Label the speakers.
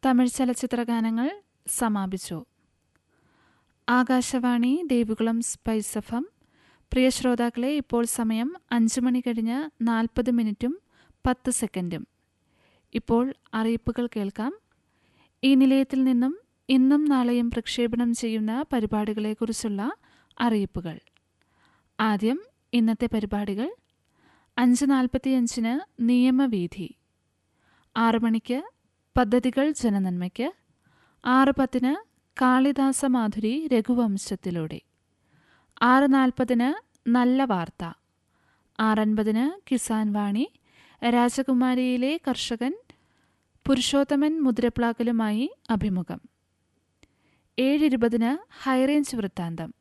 Speaker 1: തമിഴ് ചലച്ചിത്ര ഗാനങ്ങൾ സമാപിച്ചു Akashvani Devikulam Spice F M പ്രിയ ശ്രോതാക്കളെ ഇപ്പോൾ സമയം അഞ്ച് മണി കഴിഞ്ഞ് നാൽപ്പത് മിനിറ്റും പത്ത് സെക്കൻഡും ഇപ്പോൾ അറിയിപ്പുകൾ കേൾക്കാം ഈ നിലയത്തിൽ നിന്നും ഇന്നും നാളെയും പ്രക്ഷേപണം ചെയ്യുന്ന പരിപാടികളെക്കുറിച്ചുള്ള അറിയിപ്പുകൾ ആദ്യം ഇന്നത്തെ പരിപാടികൾ അഞ്ച് നാൽപ്പത്തിയഞ്ചിന് നിയമവീഥി ആറ് മണിക്ക് പദ്ധതികൾ ജനനന്മയ്ക്ക് ആറ് പത്തിന് കാളിദാസ മാധുരി രഘുവംശത്തിലൂടെ ആറ് നാൽപ്പതിന് നല്ല വാർത്ത ആറൻപതിന് കിസാൻ വാണി രാജകുമാരിയിലെ കർഷകൻ പുരുഷോത്തമൻ മുദ്രപ്ലാക്കലുമായി അഭിമുഖം ഏഴിരുപതിന് ഹൈറേഞ്ച് വൃത്താന്തം